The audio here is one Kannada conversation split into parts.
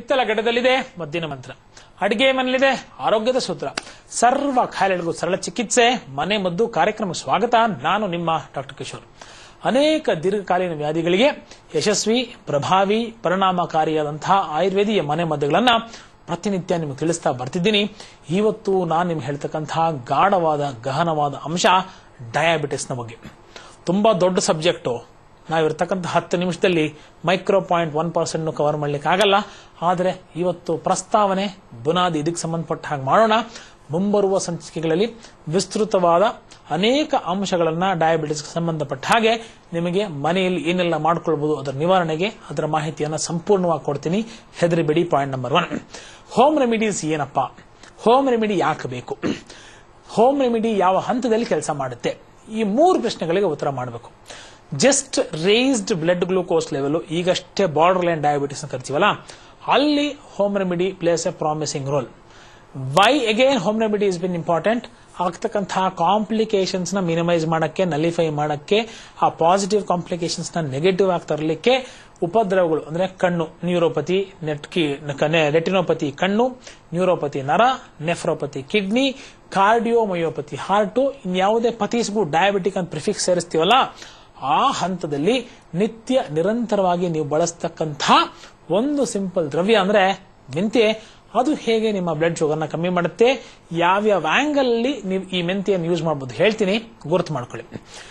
ಹಿತ್ತಲ ಘಟದಲ್ಲಿದೆ ಮದ್ದಿನ ಮಂತ್ರ ಅಡಿಗೆ ಮನೆಯಲ್ಲಿದೆ ಆರೋಗ್ಯದ ಸೂತ್ರ ಸರ್ವ ಕಾಯಿಲೆಗಳಿಗೂ ಸರಳ ಚಿಕಿತ್ಸೆ ಮನೆ ಮದ್ದು ಕಾರ್ಯಕ್ರಮ ಸ್ವಾಗತ ನಾನು ನಿಮ್ಮ ಡಾಕ್ಟರ್ ಕಿಶೋರ್ ಅನೇಕ ದೀರ್ಘಕಾಲೀನ ವ್ಯಾಧಿಗಳಿಗೆ ಯಶಸ್ವಿ ಪ್ರಭಾವಿ ಪರಿಣಾಮಕಾರಿಯಾದಂತಹ ಆಯುರ್ವೇದೀಯ ಮನೆ ಮದ್ದುಗಳನ್ನ ಪ್ರತಿನಿತ್ಯ ನಿಮಗೆ ತಿಳಿಸ್ತಾ ಬರ್ತಿದ್ದೀನಿ ಇವತ್ತು ನಾನು ನಿಮ್ಗೆ ಹೇಳ್ತಕ್ಕಂತಹ ಗಾಢವಾದ ಗಹನವಾದ ಅಂಶ ಡಯಾಬಿಟಿಸ್ನ ಬಗ್ಗೆ ತುಂಬಾ ದೊಡ್ಡ ಸಬ್ಜೆಕ್ಟು ನಾವಿರ್ತಕ್ಕಂಥ ಹತ್ತು ನಿಮಿಷದಲ್ಲಿ micro point one percent cover ಮಾಡ್ಲಿಕ್ಕೆ ಆಗಲ್ಲ ಆದರೆ ಇವತ್ತು ಪ್ರಸ್ತಾವನೆ ಬುನಾದಿ ಇದಕ್ಕೆ ಸಂಬಂಧಪಟ್ಟ ಹಾಗೆ ಮಾಡೋಣ ಮುಂಬರುವ ಸಂಚಿಕೆಗಳಲ್ಲಿ ವಿಸ್ತೃತವಾದ ಅನೇಕ ಅಂಶಗಳನ್ನ ಡಯಾಬಿಟಿಸ್ಗೆ ಸಂಬಂಧಪಟ್ಟ ಹಾಗೆ ನಿಮಗೆ ಮನೆಯಲ್ಲಿ ಏನೆಲ್ಲ ಮಾಡ್ಕೊಳ್ಬಹುದು ಅದರ ನಿವಾರಣೆಗೆ ಅದರ ಮಾಹಿತಿಯನ್ನ ಸಂಪೂರ್ಣವಾಗಿ ಕೊಡ್ತೀನಿ ಹೆದರಿಬೇಡಿ point number one home remedies ಏನಪ್ಪಾ ಹೋಮ್ ರೆಮಿಡಿ ಯಾಕೆ ಬೇಕು ಹೋಮ್ ರೆಮಿಡಿ ಯಾವ ಹಂತದಲ್ಲಿ ಕೆಲಸ ಮಾಡುತ್ತೆ ಈ ಮೂರು ಪ್ರಶ್ನೆಗಳಿಗೆ ಉತ್ತರ ಮಾಡಬೇಕು just raised blood glucose level ಈಗಷ್ಟೇ ಬಾರ್ಡರ್ ಲೈನ್ ಡಯಾಬಿಟಿಸ್ ಕರಿತೀವಲ್ಲ ಅಲ್ಲಿ home remedy plays a promising role why again home remedy is been important ಆಗ್ತಕ್ಕಂತಹ ಕಾಂಪ್ಲಿಕೇಶನ್ಸ್ ನ ಮಿನಿಮೈಸ್ ಮಾಡಕ್ಕೆ ನಲಿಫೈ ಮಾಡಕ್ಕೆ ಆ ಪಾಸಿಟಿವ್ ಕಾಂಪ್ಲಿಕೇಶನ್ಸ್ ನ ನೆಗೆಟಿವ್ ಆಗಿ ತರಲಿಕ್ಕೆ ಉಪದ್ರವಗಳು ಅಂದ್ರೆ ಕಣ್ಣು ನ್ಯೂರೋಪತಿ ನೆಟ್ಕಿ ರೆಟಿನೋಪತಿ ಕಣ್ಣು ನ್ಯೂರೋಪತಿ ನರ ನೆಫ್ರೋಪತಿ ಕಿಡ್ನಿ ಕಾರ್ಡಿಯೋಮಯೋಪತಿ ಹಾರ್ಟು ಇನ್ಯಾವುದೇ ಪತೀಸ್ಗೂ ಡಯಾಬಿಟಿಕ್ ಅಂತ ಪ್ರಿಫಿಕ್ಸ್ ಸೇರಿಸ್ತೀವಲ್ಲ ಆ ಹಂತದಲ್ಲಿ ನಿತ್ಯ ನಿರಂತರವಾಗಿ ನೀವು ಬಳಸ್ತಕ್ಕಂಥ ಒಂದು ಸಿಂಪಲ್ ದ್ರವ್ಯ ಅಂದ್ರೆ ಮೆಂತೆ ಅದು ಹೇಗೆ ನಿಮ್ಮ ಬ್ಲಡ್ ಶುಗರ್ನ ಕಮ್ಮಿ ಮಾಡುತ್ತೆ ಯಾವ್ಯಾವ ಆಂಗಲ್ ಅಲ್ಲಿ ನೀವು ಈ ಮೆಂತೆಯನ್ನು ಯೂಸ್ ಮಾಡಬಹುದು ಹೇಳ್ತೀನಿ ಗುರುತು ಮಾಡ್ಕೊಳ್ಳಿ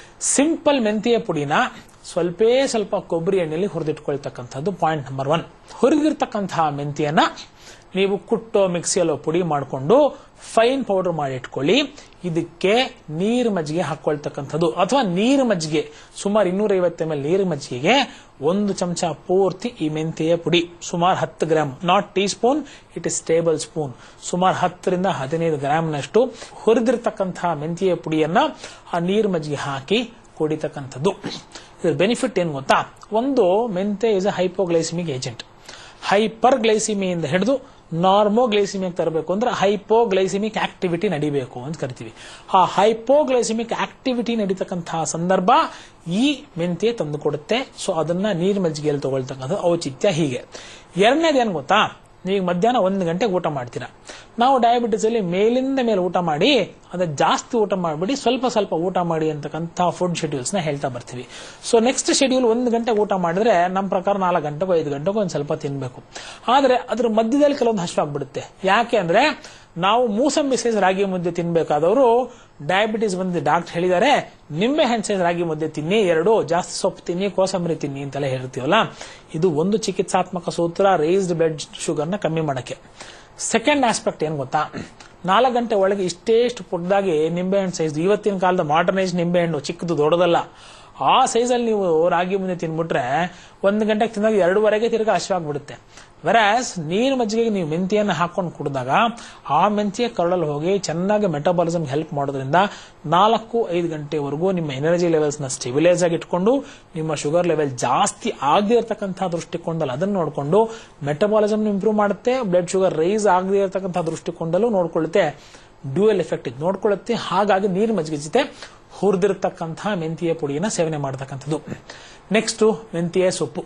ಸಿಂಪಲ್ ಮೆಂತೆಯ ಪುಡಿನ ಸ್ವಲ್ಪೇ ಸ್ವಲ್ಪ ಕೊಬ್ಬರಿ ಎಣ್ಣೆಯಲ್ಲಿ ಹುರಿದಿಟ್ಕೊಳ್ತಕ್ಕಂಥದ್ದು ಪಾಯಿಂಟ್ ನಂಬರ್ ಒನ್ ಹುರಿದಿರ್ತಕ್ಕಂತಹ ಮೆಂತೆಯನ್ನ ನೀವು ಕುಟ್ಟೋ ಮಿಕ್ಸಿಯಲ್ಲೋ ಪುಡಿ ಮಾಡಿಕೊಂಡು ಫೈನ್ ಪೌಡರ್ ಮಾಡಿ ಇಟ್ಕೊಳ್ಳಿ ಇದಕ್ಕೆ ನೀರು ಮಜ್ಜಿಗೆ ಹಾಕೊಳ್ತಕ್ಕಂಥದ್ದು ಅಥವಾ ನೀರು ಮಜ್ಜಿಗೆ ಸುಮಾರು ಇನ್ನೂರ ಐವತ್ತು ಎಂ ಎಲ್ ನೀರು ಮಜ್ಜಿಗೆಗೆ ಒಂದು ಚಮಚ ಪೂರ್ತಿ ಈ ಮೆಂತೆಯ ಪುಡಿ ಸುಮಾರು ಹತ್ತು gram not teaspoon it is tablespoon ಸುಮಾರು ಹತ್ತರಿಂದ ಹದಿನೈದು ಗ್ರಾಮ್ನಷ್ಟು ಹುರಿದಿರ್ತಕ್ಕಂತಹ ಮೆಂತೆಯ ಪುಡಿಯನ್ನ ಆ ನೀರು ಮಜ್ಜಿಗೆ ಹಾಕಿ ಕುಡಿತಕ್ಕಂಥದ್ದು ಇದ್ರ ಬೆನಿಫಿಟ್ ಏನ್ ಗೊತ್ತಾ ಒಂದು ಮೆಂತೆ ಇಸ್ ಅ ಹೈಪೋಗ್ಲೈಸಿಮಿಕ್ ಏಜೆಂಟ್ ಹೈಪರ್ ಗ್ಲೈಸಿಮಿಯಿಂದ ಹಿಡಿದು ನಾರ್ಮೋಗ್ಲೈಸಿಮಿಕ್ ತರಬೇಕು ಅಂದ್ರೆ ಹೈಪೋಗ್ಲೈಸಿಮಿಕ್ ಆಕ್ಟಿವಿಟಿ ನಡಿಬೇಕು ಅಂತ ಕರಿತೀವಿ ಆ ಹೈಪೋಗ್ಲೈಸಿಮಿಕ್ ಆಕ್ಟಿವಿಟಿ ನಡೀತಕ್ಕಂತಹ ಸಂದರ್ಭ ಈ ಮೆಂತೆ ತಂದು ಕೊಡುತ್ತೆ ಸೊ ಅದನ್ನ ನೀರ್ ಮಜ್ಜಿಗೆಯಲ್ಲಿ ತಗೊಳ್ತಕ್ಕಂಥ ಔಚಿತ್ಯ ಹೀಗೆ ಎರಡನೇದು ಏನ್ ಗೊತ್ತಾ ನೀವು ಮಧ್ಯಾಹ್ನ ಒಂದು ಗಂಟೆಗೆ ಊಟ ಮಾಡ್ತೀರಾ ನಾವು ಡಯಾಬಿಟಿಸ್ ಅಲ್ಲಿ ಮೇಲಿಂದ ಮೇಲೆ ಊಟ ಮಾಡಿ ಅದ ಜಾಸ್ತಿ ಊಟ ಮಾಡಿಬಿಡಿ ಸ್ವಲ್ಪ ಸ್ವಲ್ಪ ಊಟ ಮಾಡಿ ಅಂತಕ್ಕಂಥ ಫುಡ್ ಶೆಡ್ಯೂಲ್ಸ್ ನ ಹೇಳ್ತಾ ಬರ್ತೀವಿ ಸೊ ನೆಕ್ಸ್ಟ್ ಶೆಡ್ಯೂಲ್ ಒಂದು ಗಂಟೆ ಊಟ ಮಾಡಿದ್ರೆ ನಮ್ಮ ಪ್ರಕಾರ ನಾಲ್ಕು ಗಂಟೆಗೂ ಐದು ಗಂಟೆಗೂ ಒಂದು ಸ್ವಲ್ಪ ತಿನ್ಬೇಕು ಆದ್ರೆ ಅದ್ರ ಮಧ್ಯದಲ್ಲಿ ಕೆಲವೊಂದು ಹಶ್ವಾಗ್ಬಿಡುತ್ತೆ ಯಾಕೆ ಅಂದ್ರೆ ನಾವು ಮೂಸಂಬಿ ಸೈಜ್ ರಾಗಿ ಮುದ್ದೆ ತಿನ್ಬೇಕಾದವರು ಡಯಾಬಿಟಿಸ್ ಬಂದು ಡಾಕ್ಟರ್ ಹೇಳಿದ್ದಾರೆ ನಿಂಬೆ ಹಣ್ಣು ಸೈಜ್ ರಾಗಿ ಮುದ್ದೆ ತಿನ್ನಿ ಎರಡು ಜಾಸ್ತಿ ಸೊಪ್ಪು ತಿನ್ನಿ ಕೋಸಂಬರಿ ತಿನ್ನಿ ಅಂತೆಲ್ಲ ಹೇಳ್ತೀವಲ್ಲ ಇದು ಒಂದು ಚಿಕಿತ್ಸಾತ್ಮಕ ಸೂತ್ರ ರೇಸ್ಡ್ ಬ್ಲಡ್ ಶುಗರ್ನ ಕಮ್ಮಿ ಮಾಡಕ್ಕೆ ಸೆಕೆಂಡ್ ಆಸ್ಪೆಕ್ಟ್ ಏನ್ ಗೊತ್ತಾ ನಾಲ್ಕು ಗಂಟೆ ಒಳಗೆ ಇಷ್ಟೇಷ್ಟು ಪುಟ್ಟದಾಗಿ ನಿಂಬೆಹಣ್ಣು ಸೈಜ್ ಇವತ್ತಿನ ಕಾಲದ ಮಾಡರ್ನೈಸ್ ನಿಂಬೆಹಣ್ಣು ಚಿಕ್ಕದು ದೊಡ್ಡದಲ್ಲ ಆ ಸೈಜಲ್ಲಿ ನೀವು ರಾಗಿ ಮುದ್ದೆ ತಿನ್ಬಿಟ್ರೆ ಒಂದು ಗಂಟೆಗೆ ತಿಂದಾಗ ಎರಡೂವರೆಗೆ ತಿರ್ಗಾ ಹಸಿವಾಗ್ಬಿಡುತ್ತೆ ವೆರಾಸ್ ನೀರು ಮಜ್ಜಿಗೆಗೆ ನೀವು ಮೆಂತಿಯನ್ನು ಹಾಕೊಂಡು ಕುಡಿದಾಗ ಆ ಮೆಂತಿಯ ಕರಳಲ್ಲಿ ಹೋಗಿ ಚೆನ್ನಾಗಿ ಮೆಟಬಾಲಿಸಮ್ ಹೆಲ್ಪ್ ಮಾಡೋದ್ರಿಂದ ನಾಲ್ಕು ಐದು ಗಂಟೆವರೆಗೂ ನಿಮ್ಮ ಎನರ್ಜಿ ಲೆವೆಲ್ಸ್ ನ ಸ್ಟೆಬಿಲೈಸ್ ಆಗಿ ಇಟ್ಕೊಂಡು ನಿಮ್ಮ ಶುಗರ್ ಲೆವೆಲ್ ಜಾಸ್ತಿ ಆಗದೇ ಇರತಕ್ಕಂತಹ ದೃಷ್ಟಿಕೋನದಲ್ಲಿ ಅದನ್ನು ನೋಡಿಕೊಂಡು ಮೆಟಬಾಲಿಸಮ್ ಇಂಪ್ರೂವ್ ಮಾಡುತ್ತೆ ಬ್ಲಡ್ ಶುಗರ್ ರೈಸ್ ಆಗದೇ ಇರತಕ್ಕಂತಹ ದೃಷ್ಟಿಕೋನದಲ್ಲೂ ನೋಡ್ಕೊಳ್ಳುತ್ತೆ ಡ್ಯೂಯಲ್ ಎಫೆಕ್ಟ್ ಇದು ನೋಡ್ಕೊಳ್ಳುತ್ತೆ ಹಾಗಾಗಿ ನೀರು ಮಜ್ಜಿಗೆ ಜೊತೆ ಹುರಿದಿರ್ತಕ್ಕಂತಹ ಮೆಂತಿಯ ಪುಡಿಯನ್ನ ಸೇವನೆ ಮಾಡತಕ್ಕಂಥದ್ದು ನೆಕ್ಸ್ಟ್ ಮೆಂತಿಯ ಸೊಪ್ಪು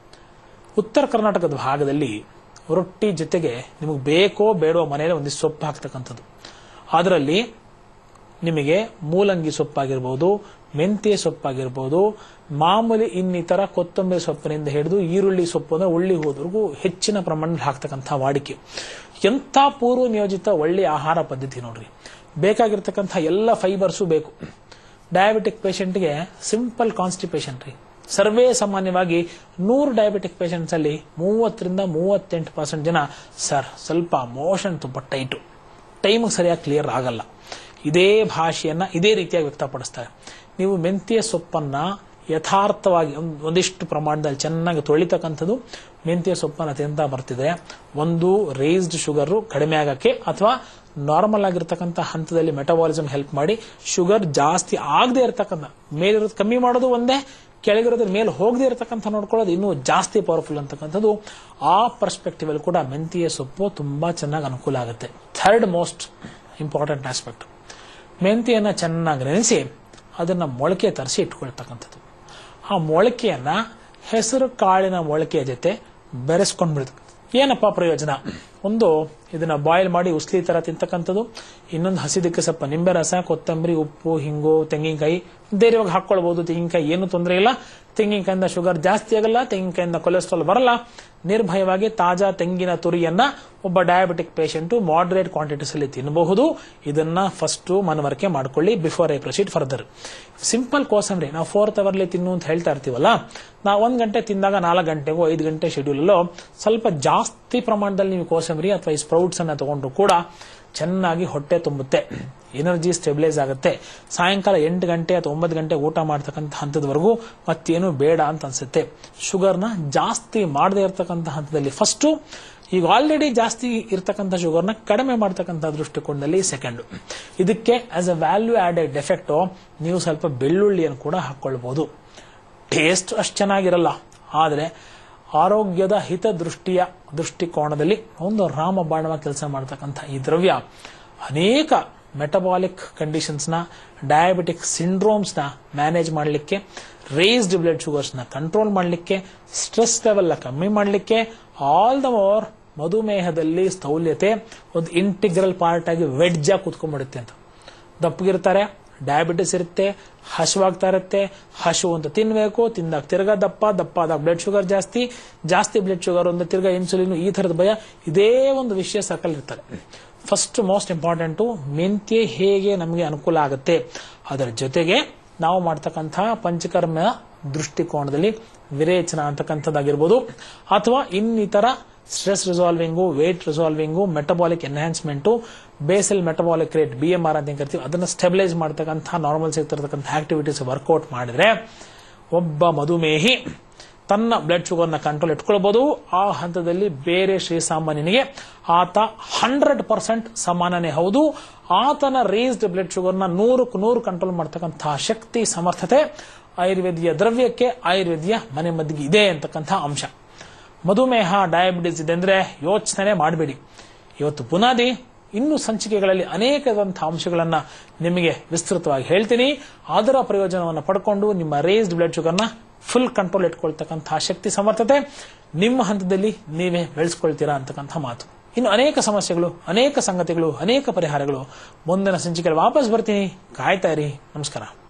ಉತ್ತರ ಕರ್ನಾಟಕದ ಭಾಗದಲ್ಲಿ ರೊಟ್ಟಿ ಜೊತೆಗೆ ನಿಮಗೆ ಬೇಕೋ ಬೇಡೋ ಮನೆಯಲ್ಲಿ ಒಂದಿಷ್ಟು ಸೊಪ್ಪು ಹಾಕ್ತಕ್ಕಂಥದ್ದು ಅದರಲ್ಲಿ ನಿಮಗೆ ಮೂಲಂಗಿ ಸೊಪ್ಪಾಗಿರ್ಬೋದು ಮೆಂತ್ಯ ಸೊಪ್ಪಾಗಿರ್ಬೋದು ಮಾಮೂಲಿ ಇನ್ನಿತರ ಕೊತ್ತಂಬರಿ ಸೊಪ್ಪಿನಿಂದ ಹಿಡಿದು ಈರುಳ್ಳಿ ಸೊಪ್ಪು ಅಂದ್ರೆ ಉಳ್ಳಿ ಹೋದ್ರಿಗೂ ಹೆಚ್ಚಿನ ಪ್ರಮಾಣದಲ್ಲಿ ಹಾಕ್ತಕ್ಕಂಥ ವಾಡಿಕೆ ಎಂಥ ಪೂರ್ವ ನಿಯೋಜಿತ ಒಳ್ಳೆಯ ಆಹಾರ ಪದ್ಧತಿ ನೋಡ್ರಿ ಬೇಕಾಗಿರ್ತಕ್ಕಂಥ ಎಲ್ಲ ಫೈಬರ್ಸು ಬೇಕು ಡಯಾಬಿಟಿಕ್ ಪೇಷಂಟ್ಗೆ ಸಿಂಪಲ್ ಕಾನ್ಸ್ಟಿಪೇಷನ್ ರೀ ಸರ್ವೇ ಸಾಮಾನ್ಯವಾಗಿ ನೂರು ಡಯಾಬಿಟಿಕ್ ಪೇಷಂಟ್ಸ್ ಅಲ್ಲಿ ಮೂವತ್ತರಿಂದ ಮೂವತ್ತೆಂಟು ಪರ್ಸೆಂಟ್ ಜನ ಸರ್ ಸ್ವಲ್ಪ ಮೋಷನ್ ತುಂಬ ಟೈಟು ಟೈಮ್ ಸರಿಯಾಗಿ ಕ್ಲಿಯರ್ ಆಗಲ್ಲ ಇದೇ ಭಾಷೆಯನ್ನ ಇದೇ ರೀತಿಯಾಗಿ ವ್ಯಕ್ತಪಡಿಸ್ತಾರೆ ನೀವು ಮೆಂತ್ಯ ಸೊಪ್ಪನ್ನ ಯಥಾರ್ಥವಾಗಿ ಒಂದ್- ಒಂದಿಷ್ಟು ಪ್ರಮಾಣದಲ್ಲಿ ಚೆನ್ನಾಗಿ ತೊಳಿತಕ್ಕಂಥದ್ದು ಮೆಂತ್ಯ ಸೊಪ್ಪನ್ನ ತಿಂತಾ ಬರ್ತಿದ್ರೆ ಒಂದು ರೇಸ್ಡ್ ಶುಗರ್ ಕಡಿಮೆ ಆಗಕ್ಕೆ ಅಥವಾ ನಾರ್ಮಲ್ ಆಗಿರ್ತಕ್ಕಂಥ ಹಂತದಲ್ಲಿ ಮೆಟಬಾಲಿಸಮ್ ಹೆಲ್ಪ್ ಮಾಡಿ ಶುಗರ್ ಜಾಸ್ತಿ ಆಗದೆ ಇರತಕ್ಕಂಥ ಮೇಲಿರೋದು ಕಮ್ಮಿ ಮಾಡೋದು ಒಂದೇ ಕೆಳಗಿರೋದ್ರ ಮೇಲೆ ಹೋಗದೆ ಇರತಕ್ಕಂಥ ನೋಡ್ಕೊಳ್ಳೋದು ಇನ್ನೂ ಜಾಸ್ತಿ ಪವರ್ಫುಲ್ ಅಂತಕ್ಕಂಥದ್ದು ಆ ಪರ್ಸ್ಪೆಕ್ಟಿವ್ ಅಲ್ಲಿ ಕೂಡ ಮೆಂತಿಯ ಸೊಪ್ಪು ತುಂಬಾ ಚೆನ್ನಾಗಿ ಅನುಕೂಲ ಆಗುತ್ತೆ ಥರ್ಡ್ ಮೋಸ್ಟ್ ಇಂಪಾರ್ಟೆಂಟ್ ಆಸ್ಪೆಕ್ಟ್ ಮೆಂತಿಯನ್ನ ಚೆನ್ನಾಗಿ ನೆನೆಸಿ ಅದನ್ನ ಮೊಳಕೆ ತರಿಸಿ ಇಟ್ಕೊಳ್ತಕ್ಕಂಥದ್ದು ಆ ಮೊಳಕೆಯನ್ನ ಹೆಸರು ಕಾಳಿನ ಮೊಳಕೆಯ ಜೊತೆ ಬೆರೆಸ್ಕೊಂಡ್ಬಿಡ್ತು ಏನಪ್ಪ ಪ್ರಯೋಜನ ಒಂದು ಇದನ್ನ ಬಾಯ್ಲ್ ಮಾಡಿ ಉಸ್ಲಿ ತರ ತಿಂತಕ್ಕಂಥದ್ದು ಇನ್ನೊಂದು ಹಸಿದಕ್ಕೆ ಸ್ವಲ್ಪ ನಿಂಬೆ ರಸ ಕೊತ್ತಂಬರಿ ಉಪ್ಪು ಹಿಂಗು ತೆಂಗಿನಕಾಯಿ ಧೈರ್ಯವಾಗಿ ಹಾಕೊಳ್ಬಹುದು ತೆಂಗಿನಕಾಯಿ ಏನು ತೊಂದರೆ ಇಲ್ಲ ತೆಂಗಿನಕಾಯಿಂದ ಶುಗರ್ ಜಾಸ್ತಿ ಆಗಲ್ಲ ತೆಂಗಿನಕಾಯಿಂದ ಕೊಲೆಸ್ಟ್ರಾಲ್ ಬರಲ್ಲ ನಿರ್ಭಯವಾಗಿ ತಾಜಾ ತೆಂಗಿನ ತುರಿಯನ್ನ ಒಬ್ಬ ಡಯಾಬಿಟಿಕ್ ಪೇಷಂಟ್ ಮಾಡರೇಟ್ ಕ್ವಾಂಟಿಟೀಸ್ ಅಲ್ಲಿ ತಿನ್ನಬಹುದು ಇದನ್ನ ಫಸ್ಟ್ ಮನವರಿಕೆ ಮಾಡ್ಕೊಳ್ಳಿ before I proceed further simple kosambari ನಾವು ಫೋರ್ತ್ ಅವರ್ಲಿ ತಿನ್ನು ಅಂತ ಹೇಳ್ತಾ ಇರ್ತೀವಲ್ಲ ನಾವು ಒಂದ್ ಗಂಟೆ ತಿಂದಾಗ ನಾಲ್ಕು ಗಂಟೆಗೂ ಐದು ಗಂಟೆ ಶೆಡ್ಯೂಲ್ ಅಲ್ಲೋ ಸ್ವಲ್ಪ ಜಾಸ್ತಿ ಪ್ರಮಾಣದಲ್ಲಿ ನೀವು ಕೋಸಂಬರಿ ಅಥವಾ ಈ ಸ್ಪ್ರೌಟ್ಸ್ ಅನ್ನ ತಗೊಂಡ್ರು ಕೂಡ ಚೆನ್ನಾಗಿ ಹೊಟ್ಟೆ ತುಂಬುತ್ತೆ ಎನರ್ಜಿ ಸ್ಟೆಬಿಲೈಸ್ ಆಗುತ್ತೆ ಸಾಯಂಕಾಲ ಎಂಟು ಗಂಟೆ ಅಥವಾ ಒಂಬತ್ತು ಗಂಟೆ ಊಟ ಮಾಡ್ತಕ್ಕಂಥ ಹಂತದವರೆಗೂ ಮತ್ತೇನು ಬೇಡ ಅಂತ ಅನ್ಸುತ್ತೆ ಶುಗರ್ನ ಜಾಸ್ತಿ ಮಾಡದೇ ಇರತಕ್ಕಂಥ ಹಂತದಲ್ಲಿ ಫಸ್ಟ್ ಈಗ ಆಲ್ರೆಡಿ ಜಾಸ್ತಿ ಇರತಕ್ಕಂಥ ಶುಗರ್ನ ಕಡಿಮೆ ಮಾಡ್ತಕ್ಕಂಥ ದೃಷ್ಟಿಕೋನದಲ್ಲಿ ಸೆಕೆಂಡ್ ಇದಕ್ಕೆ as a value added effect ನೀವು ಸ್ವಲ್ಪ ಬೆಳ್ಳುಳ್ಳಿಯನ್ನು ಕೂಡ ಹಾಕೊಳ್ಬಹುದು ಟೇಸ್ಟ್ ಅಷ್ಟು ಚೆನ್ನಾಗಿರಲ್ಲ ಆದರೆ ಆರೋಗ್ಯದ ಹಿತದೃಷ್ಟಿಯ ದೃಷ್ಟಿಕೋನದಲ್ಲಿ ಒಂದು ರಾಮಬಾಣವ ಕೆಲಸ ಮಾಡತಕ್ಕಂಥ ಈ ದ್ರವ್ಯ ಅನೇಕ ಮೆಟಬಾಲಿಕ್ ಕಂಡೀಷನ್ಸ್ನ ಡಯಾಬಿಟಿಕ್ ಸಿಂಡ್ರೋಮ್ಸ್ನ ಮ್ಯಾನೇಜ್ ಮಾಡಲಿಕ್ಕೆ ರೇಸ್ಡ್ ಬ್ಲಡ್ ಶುಗರ್ಸ್ನ ಕಂಟ್ರೋಲ್ ಮಾಡಲಿಕ್ಕೆ ಸ್ಟ್ರೆಸ್ ಲೆವೆಲ್ನ ಕಮ್ಮಿ ಮಾಡಲಿಕ್ಕೆ ಆಲ್ ದ ಮೋರ್ ಮಧುಮೇಹದಲ್ಲಿ ಸ್ಥೌಲ್ಯತೆ ಒಂದು ಇಂಟಿಗ್ರಲ್ ಪಾರ್ಟ್ ಆಗಿ ವೆಡ್ಜ್ ಆಗಿ ಕೂತ್ಕೊಂಡ್ಬಿಡುತ್ತೆ ಅಂತ ದಪ್ಪಗಿರ್ತಾರೆ ಡಯಾಬಿಟಿಸ್ ಇರುತ್ತೆ ಹಸುವಾಗ್ತಾ ಇರುತ್ತೆ ಹಸು ಅಂತ ತಿನ್ಬೇಕು ತಿಂದಾಗ ತಿರ್ಗಾ ದಪ್ಪ ದಪ್ಪ ಆದಾಗ ಬ್ಲಡ್ ಶುಗರ್ ಜಾಸ್ತಿ ಜಾಸ್ತಿ ಬ್ಲಡ್ ಶುಗರ್ ಒಂದು ತಿರ್ಗಾ ಇನ್ಸುಲಿನ್ ಈ ತರದ ಭಯ ಇದೇ ಒಂದು ವಿಷಯ ಸರ್ಕಲ್ ಇರ್ತಾರೆ ಫಸ್ಟ್ ಮೋಸ್ಟ್ ಇಂಪಾರ್ಟೆಂಟು ಮೆಂತ್ಯ ಹೇಗೆ ನಮಗೆ ಅನುಕೂಲ ಆಗುತ್ತೆ ಅದರ ಜೊತೆಗೆ ನಾವು ಮಾಡ್ತಕ್ಕಂತಹ ಪಂಚಕರ್ಮ ದೃಷ್ಟಿಕೋನದಲ್ಲಿ ವಿರೇಚನ ಅಂತಕ್ಕಂಥದ್ದಾಗಿರ್ಬೋದು ಅಥವಾ ಇನ್ನಿತರ stress resolving weight resolving metabolic enhancement basal metabolic rate B M R ಅಂತ ಏನ್ ಕರಿತೀವಿ ಅದನ್ನು ಸ್ಟೆಬಿಲೈಸ್ ಮಾಡ್ತಕ್ಕಂಥ ನಾರ್ಮಲ್ ಸಿಗ್ತಿರ್ತಕ್ಕಂಥ ಆಕ್ಟಿವಿಟೀಸ್ ವರ್ಕೌಟ್ ಮಾಡಿದ್ರೆ ಒಬ್ಬ ಮಧುಮೇಹಿ ತನ್ನ ಬ್ಲಡ್ ಶುಗರ್ನ ಕಂಟ್ರೋಲ್ ಇಟ್ಕೊಳ್ಬಹುದು ಆ ಹಂತದಲ್ಲಿ ಬೇರೆ ಶ್ರೀಸಾಮಾನ್ಯನಿಗೆ ಆತ ಹಂಡ್ರೆಡ್ ಪರ್ಸೆಂಟ್ ಸಮಾನನೇ ಹೌದು ಆತನ ರೇಸ್ಡ್ ಬ್ಲಡ್ ಶುಗರ್ನ ನೂರಕ್ಕೆ ನೂರು ಕಂಟ್ರೋಲ್ ಮಾಡ್ತಕ್ಕಂತಹ ಶಕ್ತಿ ಸಮರ್ಥತೆ ಆಯುರ್ವೇದಿಯ ದ್ರವ್ಯಕ್ಕೆ ಆಯುರ್ವೇದಿಯ ಮನೆ ಮದ್ದಿಗೆ ಇದೆ ಅಂತಕ್ಕಂಥ ಅಂಶ ಮಧುಮೇಹ ಡಯಾಬಿಟಿಸ್ ಇದೆ ಅಂದ್ರೆ ಯೋಚನೆ ಮಾಡಬೇಡಿ ಇವತ್ತು ಬುನಾದಿ ಇನ್ನು ಸಂಚಿಕೆಗಳಲ್ಲಿ ಅನೇಕದಂತಹ ಅಂಶಗಳನ್ನ ನಿಮಗೆ ವಿಸ್ತೃತವಾಗಿ ಹೇಳ್ತೀನಿ ಅದರ ಪ್ರಯೋಜನವನ್ನು ಪಡ್ಕೊಂಡು ನಿಮ್ಮ ರೇಸ್ಡ್ ಬ್ಲಡ್ ಶುಗರ್ನ ಫುಲ್ ಕಂಟ್ರೋಲ್ ಇಟ್ಕೊಳ್ತಕ್ಕಂತಹ ಶಕ್ತಿ ಸಮರ್ಥತೆ ನಿಮ್ಮ ಹಂತದಲ್ಲಿ ನೀವೇ ಬೆಳೆಸ್ಕೊಳ್ತೀರಾ ಅಂತಕ್ಕಂಥ ಮಾತು ಇನ್ನು ಅನೇಕ ಸಮಸ್ಯೆಗಳು ಅನೇಕ ಸಂಗತಿಗಳು ಅನೇಕ ಪರಿಹಾರಗಳು ಮುಂದಿನ ಸಂಚಿಕೆಯಲ್ಲಿ ವಾಪಸ್ ಬರ್ತೀನಿ ಕಾಯ್ತಾ ಇರಿ ನಮಸ್ಕಾರ